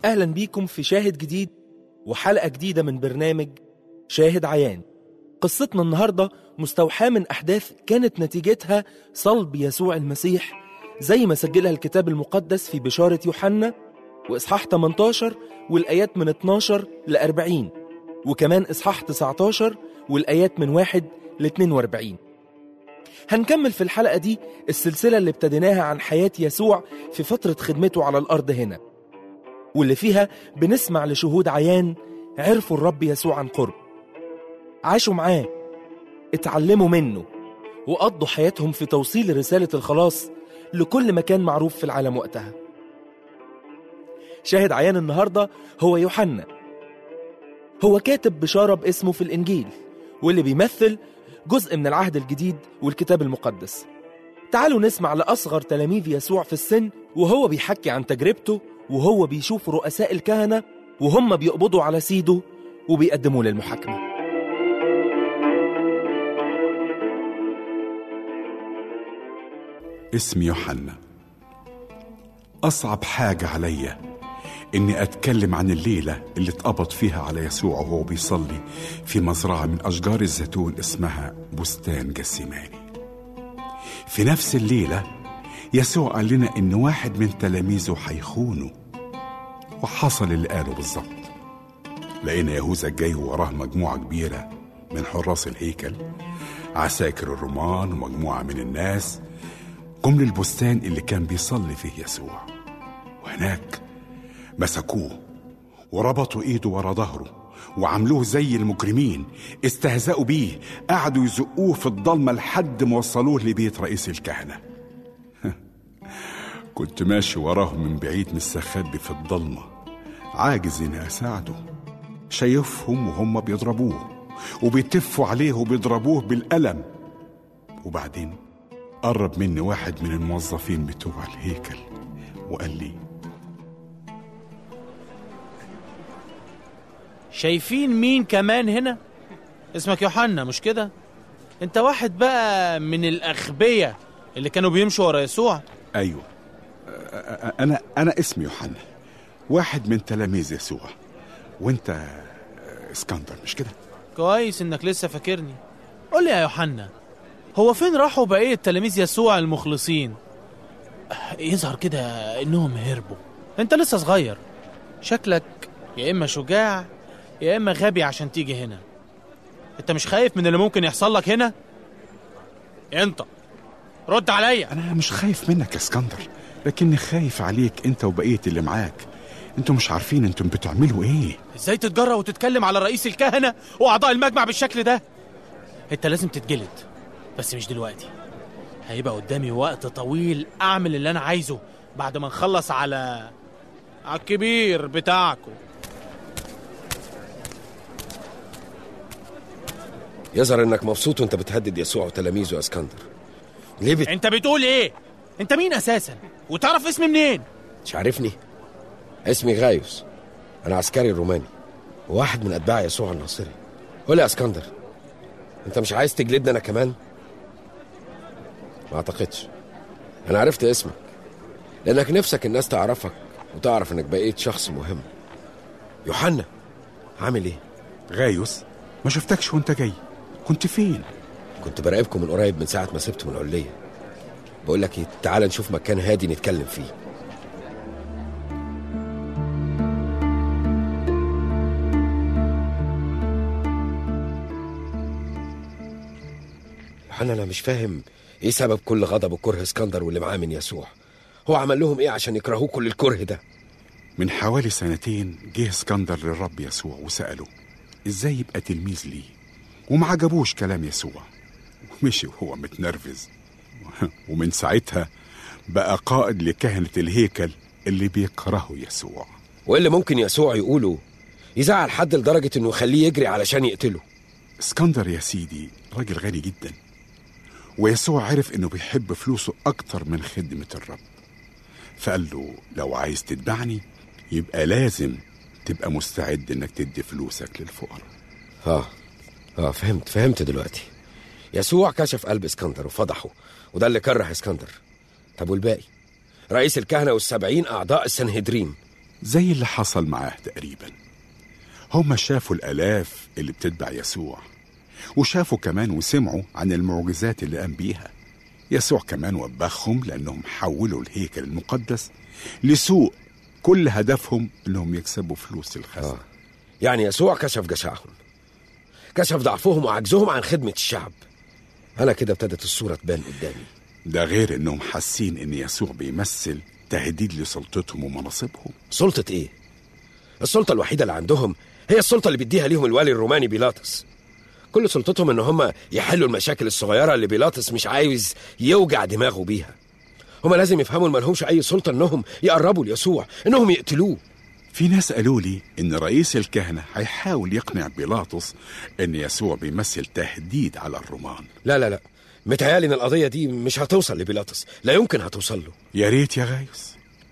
أهلا بيكم في شاهد جديد وحلقة جديدة من برنامج شاهد عيان قصتنا النهاردة مستوحاة من أحداث كانت نتيجتها صلب يسوع المسيح زي ما سجلها الكتاب المقدس في بشارة يوحنا وإصحاح 18 والآيات من 12 ل 40 وكمان إصحاح 19 والآيات من 1 ل 42 هنكمل في الحلقة دي السلسلة اللي ابتديناها عن حياة يسوع في فترة خدمته على الأرض هنا واللي فيها بنسمع لشهود عيان عرفوا الرب يسوع عن قرب عاشوا معاه اتعلموا منه وقضوا حياتهم في توصيل رسالة الخلاص لكل مكان معروف في العالم وقتها شاهد عيان النهاردة هو يوحنا هو كاتب بشارة باسمه في الإنجيل واللي بيمثل جزء من العهد الجديد والكتاب المقدس تعالوا نسمع لأصغر تلاميذ يسوع في السن وهو بيحكي عن تجربته وهو بيشوف رؤساء الكهنة وهم بيقبضوا على سيده وبيقدموه للمحاكمة اسمي يوحنا أصعب حاجة عليا إني أتكلم عن الليلة اللي اتقبض فيها على يسوع وهو بيصلي في مزرعة من أشجار الزيتون اسمها بستان جسيماني في نفس الليلة يسوع قال لنا إن واحد من تلاميذه هيخونه وحصل اللي قاله بالظبط لقينا يهوذا جاي وراه مجموعة كبيرة من حراس الهيكل عساكر الرومان ومجموعة من الناس جم للبستان اللي كان بيصلي فيه يسوع وهناك مسكوه وربطوا ايده ورا ظهره وعملوه زي المجرمين استهزأوا بيه قعدوا يزقوه في الضلمة لحد ما وصلوه لبيت رئيس الكهنة كنت ماشي وراهم من بعيد مستخبي في الضلمة عاجز اني اساعده شايفهم وهم بيضربوه وبيتفوا عليه وبيضربوه بالقلم وبعدين قرب مني واحد من الموظفين بتوع الهيكل وقال لي شايفين مين كمان هنا اسمك يوحنا مش كده انت واحد بقى من الاغبياء اللي كانوا بيمشوا ورا يسوع ايوه أ- أ- انا انا اسمي يوحنا واحد من تلاميذ يسوع وانت آه، اسكندر مش كده كويس انك لسه فاكرني قول لي يا يوحنا هو فين راحوا بقية تلاميذ يسوع المخلصين يظهر كده انهم هربوا انت لسه صغير شكلك يا اما شجاع يا اما غبي عشان تيجي هنا انت مش خايف من اللي ممكن يحصل لك هنا انت رد عليا انا مش خايف منك يا اسكندر لكني خايف عليك انت وبقيه اللي معاك انتوا مش عارفين انتم بتعملوا ايه ازاي تتجرأ وتتكلم على رئيس الكهنة واعضاء المجمع بالشكل ده انت لازم تتجلد بس مش دلوقتي هيبقى قدامي وقت طويل اعمل اللي انا عايزه بعد ما نخلص على على الكبير بتاعكم يظهر انك مبسوط وانت بتهدد يسوع وتلاميذه يا اسكندر ليه بت... انت بتقول ايه انت مين اساسا وتعرف اسمي منين مش عارفني اسمي غايوس انا عسكري روماني وواحد من اتباع يسوع الناصري قول لي يا اسكندر انت مش عايز تجلدني انا كمان ما اعتقدش انا عرفت اسمك لانك نفسك الناس تعرفك وتعرف انك بقيت شخص مهم يوحنا عامل ايه غايوس ما شفتكش وانت جاي كنت فين كنت براقبكم من قريب من ساعه ما سبت من العليه بقول لك ايه تعال نشوف مكان هادي نتكلم فيه يوحنا انا مش فاهم ايه سبب كل غضب وكره اسكندر واللي معاه من يسوع هو عمل لهم ايه عشان يكرهوه كل الكره ده من حوالي سنتين جه اسكندر للرب يسوع وسأله ازاي يبقى تلميذ ليه وما عجبوش كلام يسوع ومشي وهو متنرفز ومن ساعتها بقى قائد لكهنة الهيكل اللي بيكرهوا يسوع وايه اللي ممكن يسوع يقوله يزعل حد لدرجه انه يخليه يجري علشان يقتله اسكندر يا سيدي راجل غني جدا ويسوع عرف انه بيحب فلوسه اكتر من خدمة الرب فقال له لو عايز تتبعني يبقى لازم تبقى مستعد انك تدي فلوسك للفقراء اه اه فهمت فهمت دلوقتي يسوع كشف قلب اسكندر وفضحه وده اللي كره اسكندر طب والباقي رئيس الكهنة والسبعين أعضاء السنهدرين زي اللي حصل معاه تقريبا هما شافوا الآلاف اللي بتتبع يسوع وشافوا كمان وسمعوا عن المعجزات اللي قام بيها يسوع كمان وبخهم لأنهم حولوا الهيكل المقدس لسوق كل هدفهم انهم يكسبوا فلوس الخزنة آه. يعني يسوع كشف جشعهم كشف ضعفهم وعجزهم عن خدمة الشعب أنا كده ابتدت الصورة تبان قدامي ده غير انهم حاسين ان يسوع بيمثل تهديد لسلطتهم ومناصبهم سلطة إيه؟ السلطة الوحيدة اللي عندهم هي السلطة اللي بيديها ليهم الوالي الروماني بيلاطس كل سلطتهم إن هم يحلوا المشاكل الصغيرة اللي بيلاطس مش عايز يوجع دماغه بيها هم لازم يفهموا إن مالهمش أي سلطة إنهم يقربوا ليسوع إنهم يقتلوه في ناس قالوا لي ان رئيس الكهنة هيحاول يقنع بيلاطس ان يسوع بيمثل تهديد على الرومان لا لا لا متهيألي إن القضية دي مش هتوصل لبيلاطس لا يمكن هتوصل له يا ريت يا غايوس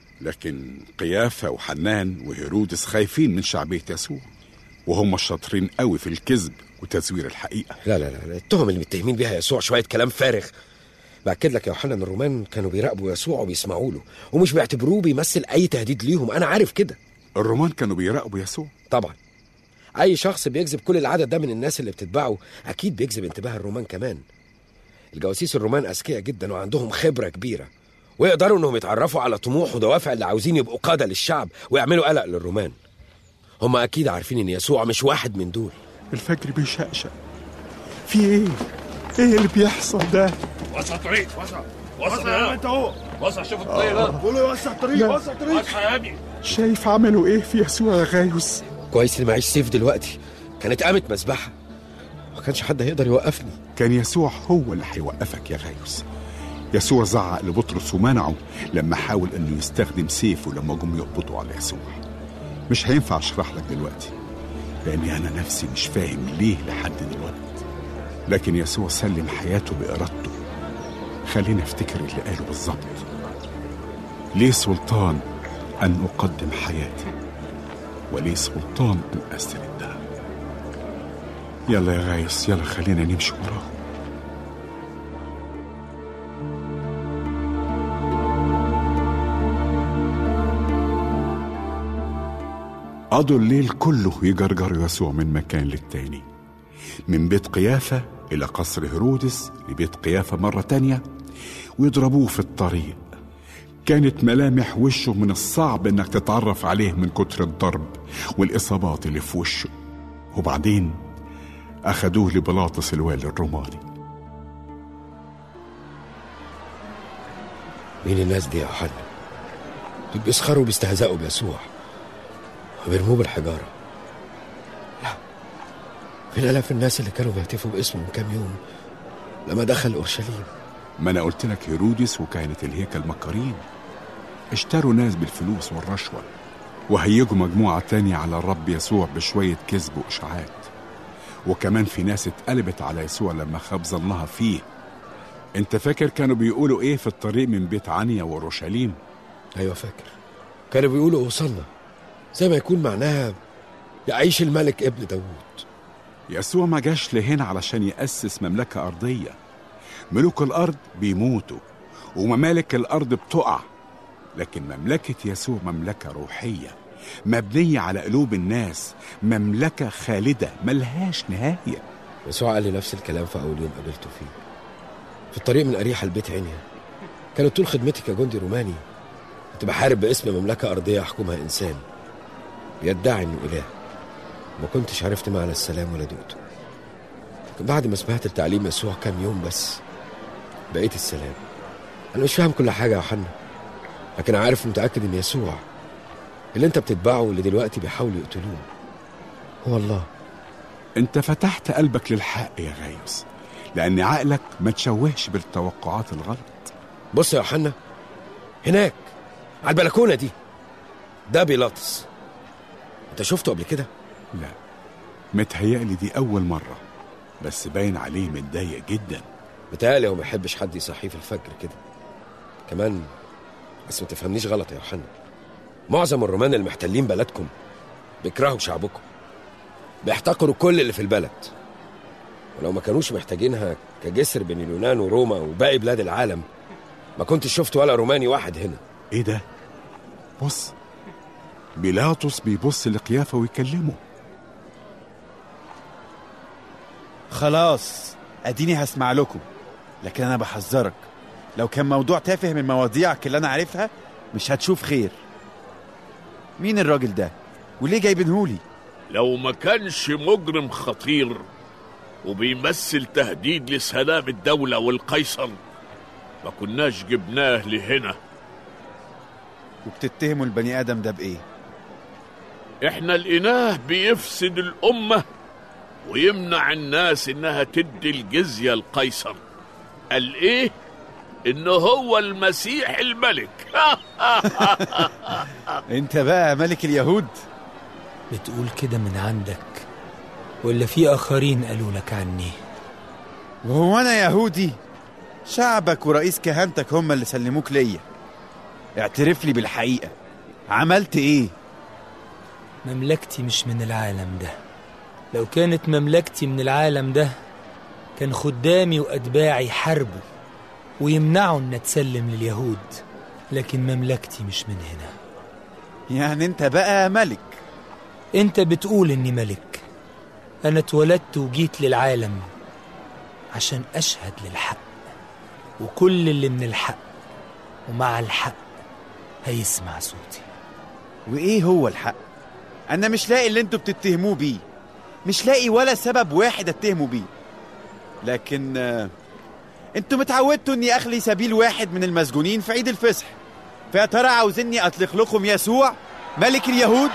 لكن قيافة وحنان وهيرودس خايفين من شعبية يسوع وهم شاطرين قوي في الكذب وتزوير الحقيقة لا لا لا التهم اللي متهمين بيها يسوع شوية كلام فارغ بأكد لك يا يوحنا إن الرومان كانوا بيراقبوا يسوع وبيسمعوا له ومش بيعتبروه بيمثل أي تهديد ليهم أنا عارف كده الرومان كانوا بيراقبوا يسوع طبعا أي شخص بيجذب كل العدد ده من الناس اللي بتتبعه أكيد بيجذب انتباه الرومان كمان الجواسيس الرومان أذكياء جدا وعندهم خبرة كبيرة ويقدروا إنهم يتعرفوا على طموح ودوافع اللي عاوزين يبقوا قادة للشعب ويعملوا قلق للرومان هم أكيد عارفين إن يسوع مش واحد من دول الفجر بيشقشق في ايه؟ ايه اللي بيحصل ده؟ وسع طريق وسع وسع يا انت اهو وسع شوف الطريق ده قول له وسع طريق وسع طريق وسع يا ابني شايف عملوا ايه في يسوع يا غايوس؟ كويس اللي معيش سيف دلوقتي كانت قامت مذبحة ما كانش حد هيقدر يوقفني كان يسوع هو اللي هيوقفك يا غايوس يسوع زعق لبطرس ومنعه لما حاول انه يستخدم سيفه لما جم يقبضوا على يسوع مش هينفع اشرح لك دلوقتي لاني انا نفسي مش فاهم ليه لحد دلوقتي لكن يسوع سلم حياته بارادته خلينا افتكر اللي قاله بالظبط ليه سلطان ان اقدم حياتي وليه سلطان ان استردها يلا يا غايس يلا خلينا نمشي وراه قضوا الليل كله يجرجروا يسوع من مكان للتاني من بيت قيافة إلى قصر هيرودس لبيت قيافة مرة تانية ويضربوه في الطريق كانت ملامح وشه من الصعب انك تتعرف عليه من كتر الضرب والإصابات اللي في وشه وبعدين أخدوه لبلاطس الوالي الروماني مين الناس دي يا يوحنا دول بيسخروا وبيستهزئوا بيسوع وبيرموه بالحجارة لا فين آلاف الناس اللي كانوا بيهتفوا باسمه من كام يوم لما دخل أورشليم ما أنا قلت لك هيرودس وكانت الهيكل مكارين اشتروا ناس بالفلوس والرشوة وهيجوا مجموعة تانية على الرب يسوع بشوية كذب وإشاعات وكمان في ناس اتقلبت على يسوع لما خاب ظنها فيه انت فاكر كانوا بيقولوا ايه في الطريق من بيت عنيا واورشليم أيوة فاكر كانوا بيقولوا وصلنا زي ما يكون معناها يعيش الملك ابن داوود يسوع ما جاش لهنا علشان يأسس مملكة أرضية ملوك الأرض بيموتوا وممالك الأرض بتقع لكن مملكة يسوع مملكة روحية مبنية على قلوب الناس مملكة خالدة ملهاش نهاية يسوع قال لي نفس الكلام في أول يوم قابلته فيه في الطريق من أريحة لبيت عنيا كانت طول خدمتي كجندي روماني كنت بحارب باسم مملكة أرضية يحكمها إنسان بيدعي إنه إله ما كنتش عرفت معنى السلام ولا دقته لكن بعد ما سمعت التعليم يسوع كام يوم بس بقيت السلام أنا مش فاهم كل حاجة يا يوحنا لكن عارف ومتأكد إن يسوع اللي أنت بتتبعه واللي دلوقتي بيحاولوا يقتلوه هو الله انت فتحت قلبك للحق يا غايوس لأن عقلك ما تشوهش بالتوقعات الغلط بص يا يوحنا هناك على البلكونة دي ده بيلاطس انت شفته قبل كده لا متهيألي دي أول مرة بس باين عليه متضايق جدا متهيألي هو ما يحبش حد يصحيه في الفجر كده كمان بس ما تفهمنيش غلط يا يوحنا معظم الرومان المحتلين بلدكم بيكرهوا شعبكم بيحتقروا كل اللي في البلد ولو ما كانوش محتاجينها كجسر بين اليونان وروما وباقي بلاد العالم ما كنتش شفت ولا روماني واحد هنا ايه ده بص بيلاطس بيبص لقيافة ويكلمه خلاص اديني هسمع لكم لكن انا بحذرك لو كان موضوع تافه من مواضيعك اللي انا عارفها مش هتشوف خير مين الراجل ده وليه جايبينهولي لو ما كانش مجرم خطير وبيمثل تهديد لسلام الدولة والقيصر ما كناش جبناه لهنا وبتتهموا البني ادم ده بايه احنا لقيناه بيفسد الأمة ويمنع الناس انها تدي الجزية القيصر قال ايه ان هو المسيح الملك انت بقى ملك اليهود بتقول كده من عندك ولا في آخرين قالوا لك عني وهو انا يهودي شعبك ورئيس كهنتك هم اللي سلموك ليا اعترف لي بالحقيقة عملت ايه مملكتي مش من العالم ده لو كانت مملكتي من العالم ده كان خدامي وأتباعي حاربوا ويمنعوا إن أتسلم لليهود لكن مملكتي مش من هنا يعني انت بقى ملك أنت بتقول إني ملك أنا اتولدت وجيت للعالم عشان أشهد للحق وكل اللي من الحق ومع الحق هيسمع صوتي وايه هو الحق انا مش لاقي اللي انتوا بتتهموه بيه مش لاقي ولا سبب واحد اتهمه بيه لكن آه، انتوا متعودتوا اني اخلي سبيل واحد من المسجونين في عيد الفصح فيا ترى عاوزيني اطلق لكم يسوع ملك اليهود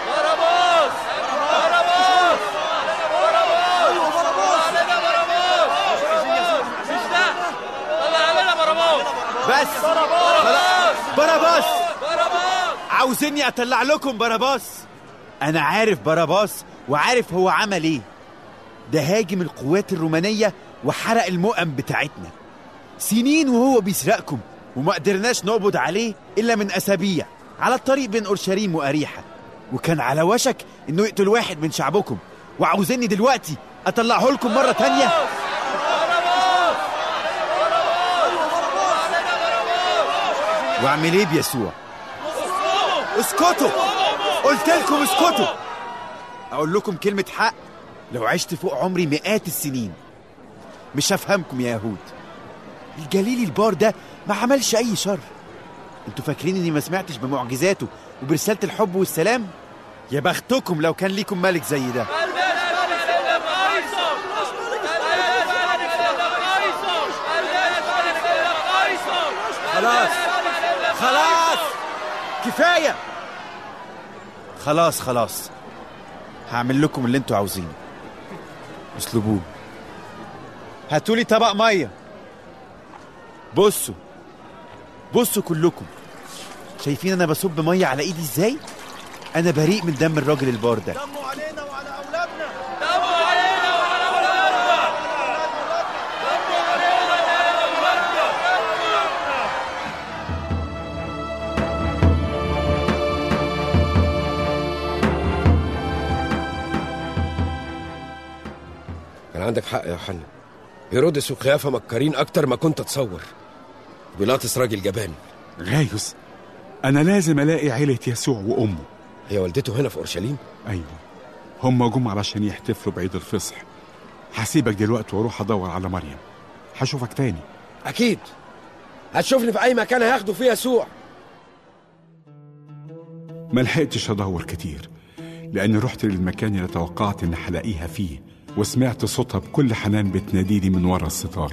بس خلاص. باراباس عاوزيني اطلع لكم باراباس انا عارف باراباس وعارف هو عمل ايه ده هاجم القوات الرومانية وحرق المؤن بتاعتنا سنين وهو بيسرقكم وما قدرناش نقبض عليه إلا من أسابيع على الطريق بين أورشليم وأريحة وكان على وشك إنه يقتل واحد من شعبكم وعاوزيني دلوقتي أطلعه لكم مرة تانية واعمل ايه بيسوع اسكتوا قلت لكم اسكتوا اقول لكم كلمة حق لو عشت فوق عمري مئات السنين مش هفهمكم يا يهود الجليل البار ده ما عملش اي شر انتوا فاكرين اني ما سمعتش بمعجزاته وبرسالة الحب والسلام يا بختكم لو كان ليكم ملك زي ده خلاص خلاص كفاية خلاص خلاص هعمل لكم اللي انتوا عاوزينه اسلبوه هاتولي طبق مية بصوا بصوا كلكم شايفين انا بصب مية على ايدي ازاي انا بريء من دم الراجل البار ده كان عندك حق يا يوحنا هيرودس وقيافة مكارين أكتر ما كنت أتصور بيلاطس راجل جبان غايوس أنا لازم ألاقي عيلة يسوع وأمه هي والدته هنا في أورشليم أيوة هم جم علشان يحتفلوا بعيد الفصح هسيبك دلوقتي واروح ادور على مريم هشوفك تاني أكيد هتشوفني في أي مكان هياخدوا فيه يسوع ما لحقتش ادور كتير لاني رحت للمكان اللي توقعت ان هلاقيها فيه وسمعت صوتها بكل حنان بتناديلي من ورا الستار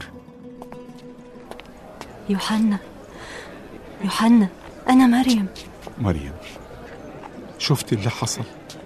يوحنا يوحنا أنا مريم مريم شفت اللي حصل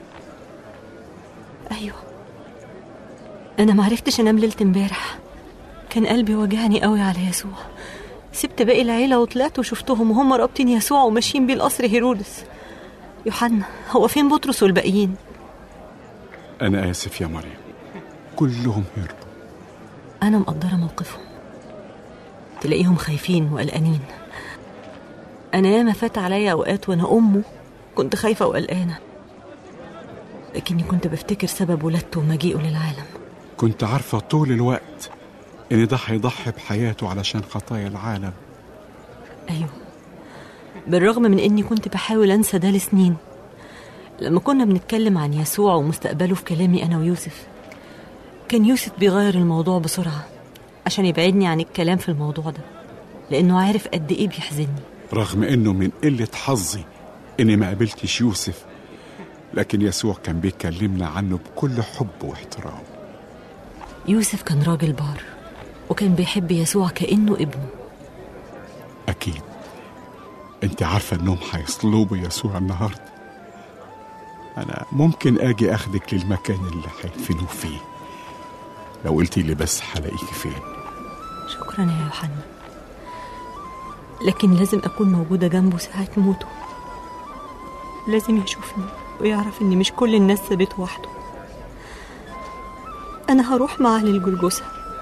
أيوة أنا معرفتش أنام ليلة امبارح كان قلبي وجعني قوي على يسوع سبت باقي العيلة وطلعت وشفتهم وهم رابطين يسوع وماشيين بيه القصر هيرودس يوحنا هو فين بطرس والباقيين انا اسف يا مريم كلهم هربوا أنا مقدرة موقفهم تلاقيهم خايفين وقلقانين أنا ياما فات عليا أوقات وأنا أمه كنت خايفة وقلقانة لكني كنت بفتكر سبب ولادته ومجيئه للعالم كنت عارفة طول الوقت إن ده هيضحي بحياته علشان خطايا العالم أيوه بالرغم من إني كنت بحاول أنسى ده لسنين لما كنا بنتكلم عن يسوع ومستقبله في كلامي أنا ويوسف كان يوسف بيغير الموضوع بسرعة عشان يبعدني عن الكلام في الموضوع ده لأنه عارف قد إيه بيحزني رغم انه من قلة حظي اني ما قابلتش يوسف لكن يسوع كان بيكلمنا عنه بكل حب واحترام يوسف كان راجل بار وكان بيحب يسوع كأنه ابنه اكيد انت عارفة انهم هيصلبوا يسوع النهاردة انا ممكن اجي اخدك للمكان اللي هيدفنوه فيه لو قلتي لي بس هلاقيكي فين شكرا يا يوحنا لكن لازم أكون موجودة جنبه ساعة موته لازم يشوفني ويعرف إن مش كل الناس سابته وحده أنا هروح معاه للجلجثة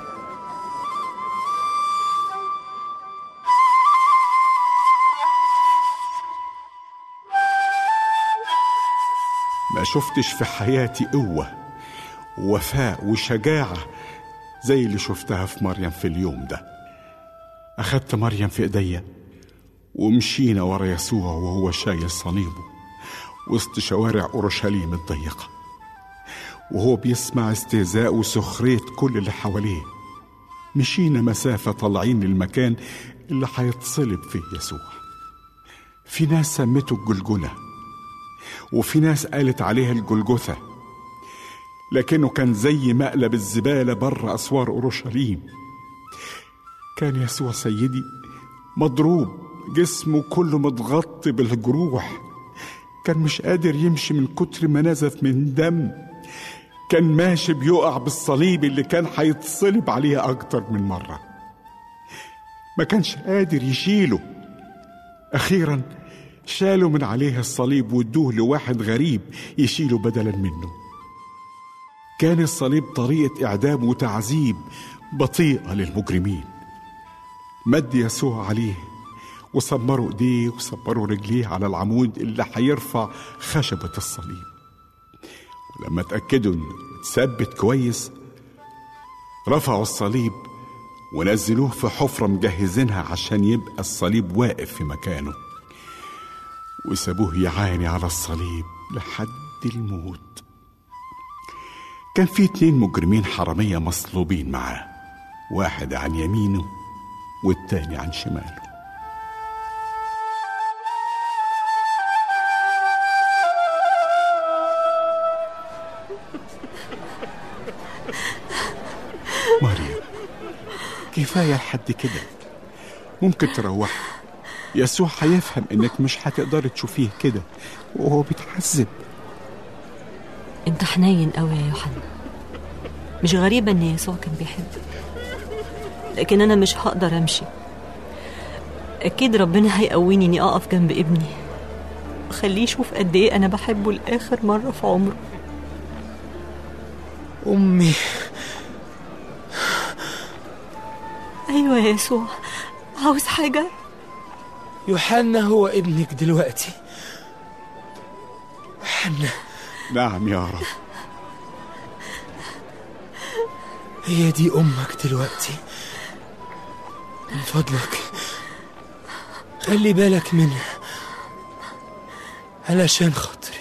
ما شفتش في حياتي قوة ووفاء وشجاعة زي اللي شفتها في مريم في اليوم ده أخدت مريم في إيديا ومشينا ورا يسوع وهو شايل صليبه وسط شوارع أورشليم الضيقة وهو بيسمع استهزاء وسخرية كل اللي حواليه مشينا مسافة طالعين للمكان اللي هيتصلب فيه يسوع في ناس سمته الجلجلة وفي ناس قالت عليها الجلجثة لكنه كان زي مقلب الزبالة بره أسوار أورشليم كان يسوع سيدي مضروب جسمه كله متغطي بالجروح كان مش قادر يمشي من كتر ما نزف من دم كان ماشي بيقع بالصليب اللي كان هيتصلب عليه أكتر من مرة ما كانش قادر يشيله أخيرا شالوا من عليه الصليب وادوه لواحد غريب يشيله بدلا منه كان الصليب طريقة إعدام وتعذيب بطيئة للمجرمين مد يسوع عليه وسمروا ايديه وسمروا رجليه على العمود اللي هيرفع خشبة الصليب ولما اتأكدوا انه اتثبت كويس رفعوا الصليب ونزلوه في حفرة مجهزينها عشان يبقى الصليب واقف في مكانه وسابوه يعاني على الصليب لحد الموت كان في اتنين مجرمين حرامية مصلوبين معاه واحد عن يمينه والتاني عن شماله مريم كفاية لحد كده ممكن تروح يسوع هيفهم انك مش هتقدري تشوفيه كده وهو بيتعذب انت حنين قوي يا يوحنا مش غريبة ان يسوع كان بيحبك لكن انا مش هقدر امشي اكيد ربنا هيقويني اني اقف جنب ابني خليه يشوف قد ايه انا بحبه لاخر مرة في عمره أمي ايوه يا يسوع عاوز حاجة يوحنا هو ابنك دلوقتي يوحنا نعم يا رب هي دي أمك دلوقتي من فضلك خلي بالك منها علشان خاطري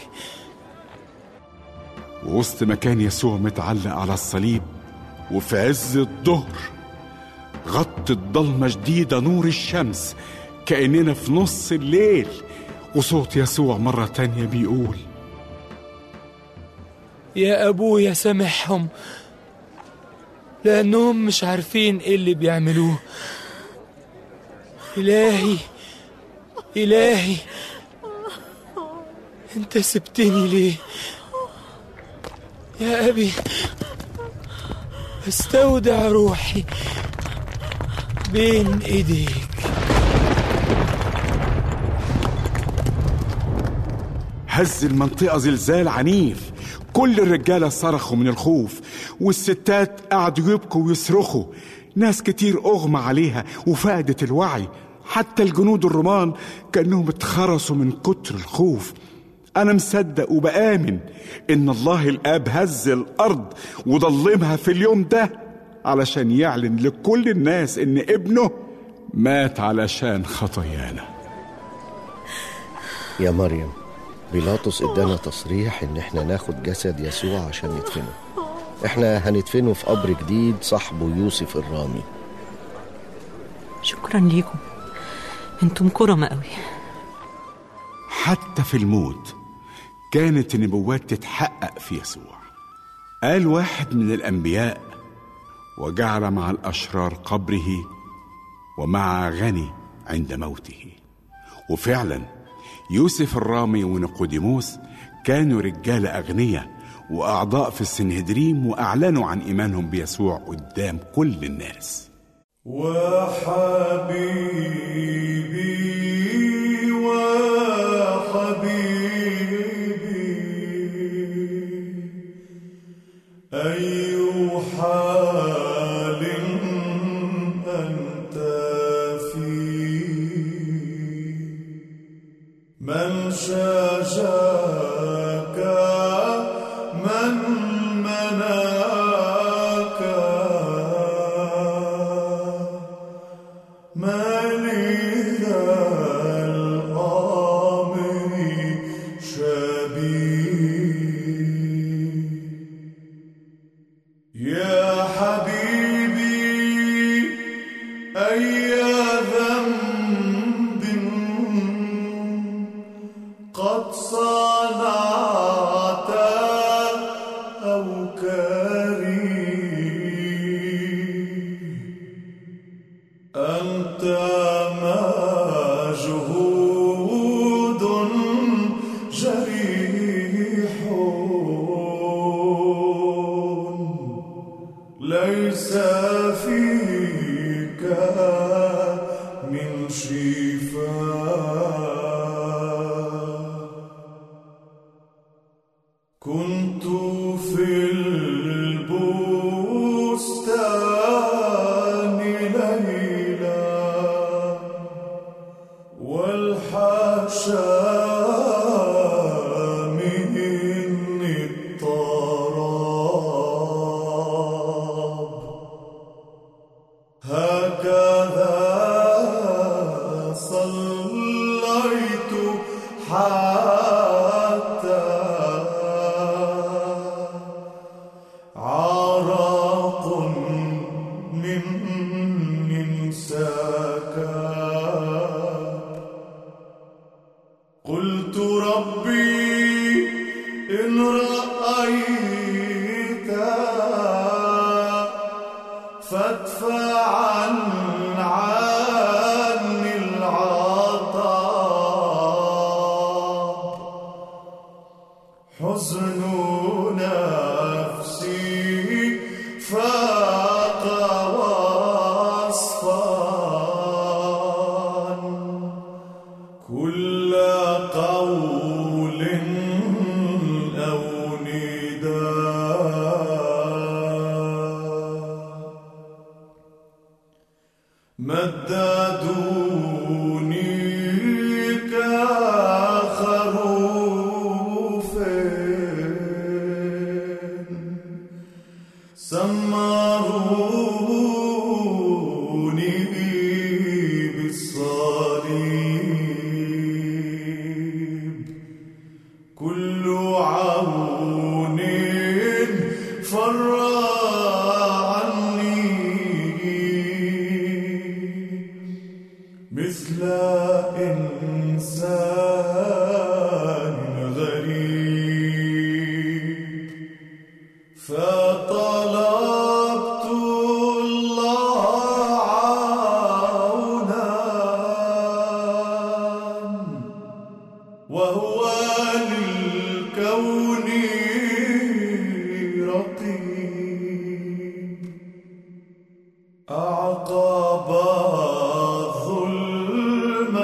ووسط ما كان يسوع متعلق على الصليب وفي عز الظهر غطت ضلمة شديدة نور الشمس كأننا في نص الليل وصوت يسوع مرة تانية بيقول يا أبويا سامحهم لأنهم مش عارفين إيه اللي بيعملوه إلهي إلهي أنت سبتني ليه يا أبي استودع روحي بين إيديك هز المنطقة زلزال عنيف كل الرجالة صرخوا من الخوف والستات قعدوا يبكوا ويصرخوا ناس كتير أغمى عليها وفقدت الوعي حتى الجنود الرومان كأنهم اتخرسوا من كتر الخوف أنا مصدق وبآمن إن الله الآب هز الأرض وضلمها في اليوم ده علشان يعلن لكل الناس إن ابنه مات علشان خطايانا يا مريم بيلاطس ادانا تصريح ان احنا ناخد جسد يسوع عشان ندفنه احنا هندفنه في قبر جديد صاحبه يوسف الرامي شكرا ليكم انتم كرمة قوي حتى في الموت كانت النبوات تتحقق في يسوع قال واحد من الانبياء وجعل مع الاشرار قبره ومع غني عند موته وفعلا يوسف الرامي ونقوديموس كانوا رجال اغنياء واعضاء في السنهدريم واعلنوا عن ايمانهم بيسوع قدام كل الناس وحبيبي وحبيبي أي حال أنت فيه من شاجاك من مناك ما لذا الأمر شبيه يا حبيبي أي ذنب قد صنعت أو كريه أنت مجهود جريح ليس فيك من شفاء كنت في البستان ليلا والحاشا مني الطراب هكذا صليت حتى عرق من سكاب قلت ربي إن رأيت فادفع عني العطاب حزن نفسي فاق وصفا كل قول أو نداء مددوني كخروف سمروني بالصليب كل عون فر عني مثل إنسان غريب فطلبت الله عونا وهو للكون رقيب أعقب الظلم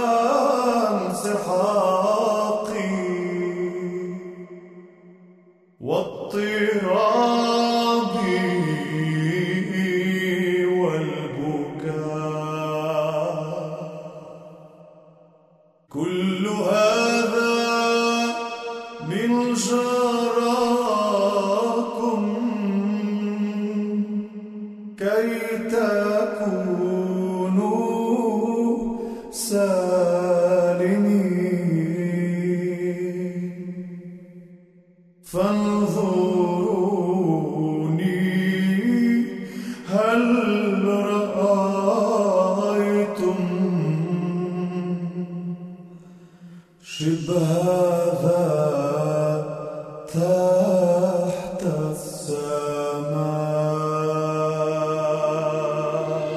انسحاقي واضطرابي والبكاء كل هذا من جراكم كي تكونوا سالمين فانظروني هل رأيتم شبه ذا تحت السماء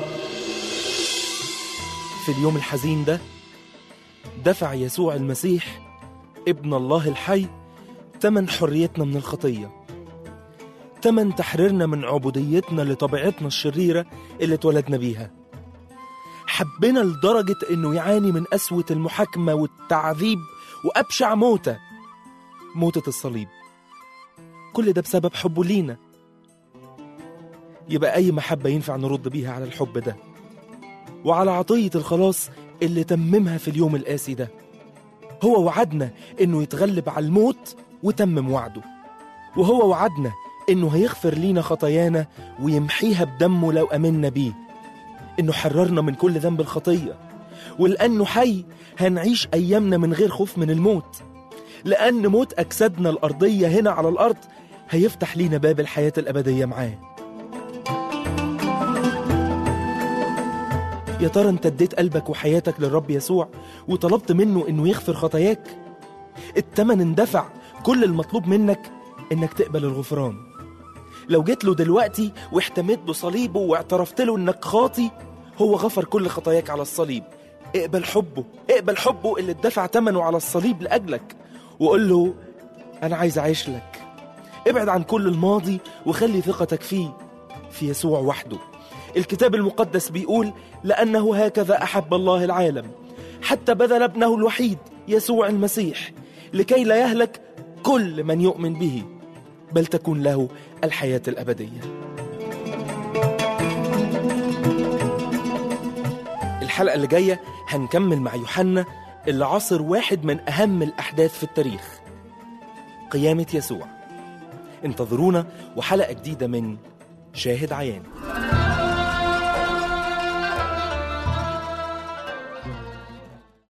في اليوم الحزين ده دفع يسوع المسيح ابن الله الحي تمن حريتنا من الخطية تمن تحريرنا من عبوديتنا لطبيعتنا الشريرة اللي اتولدنا بيها حبنا لدرجة انه يعاني من قسوة المحاكمة والتعذيب وأبشع موتة موتة الصليب كل ده بسبب حبه لينا يبقى أي محبة ينفع نرد بيها على الحب ده وعلى عطية الخلاص اللي تممها في اليوم القاسي ده هو وعدنا إنه يتغلب على الموت وتمم وعده وهو وعدنا إنه هيغفر لينا خطايانا ويمحيها بدمه لو أمنا بيه إنه حررنا من كل ذنب الخطية ولأنه حي هنعيش أيامنا من غير خوف من الموت لأن موت أجسادنا الأرضية هنا على الأرض هيفتح لينا باب الحياة الأبدية معاه يا ترى انت اديت قلبك وحياتك للرب يسوع وطلبت منه انه يغفر خطاياك التمن اندفع كل المطلوب منك انك تقبل الغفران لو جيت له دلوقتي واحتميت بصليبه واعترفت له انك خاطي هو غفر كل خطاياك على الصليب اقبل حبه اقبل حبه اللي اتدفع ثمنه على الصليب لاجلك وقول له انا عايز اعيش لك ابعد عن كل الماضي وخلي ثقتك فيه في يسوع وحده الكتاب المقدس بيقول لأنه هكذا أحب الله العالم حتى بذل ابنه الوحيد يسوع المسيح لكي لا يهلك كل من يؤمن به بل تكون له الحياة الأبدية الحلقة اللي جاية هنكمل مع يوحنا اللي عاصر واحد من أهم الأحداث في التاريخ قيامة يسوع انتظرونا وحلقة جديدة من شاهد عيان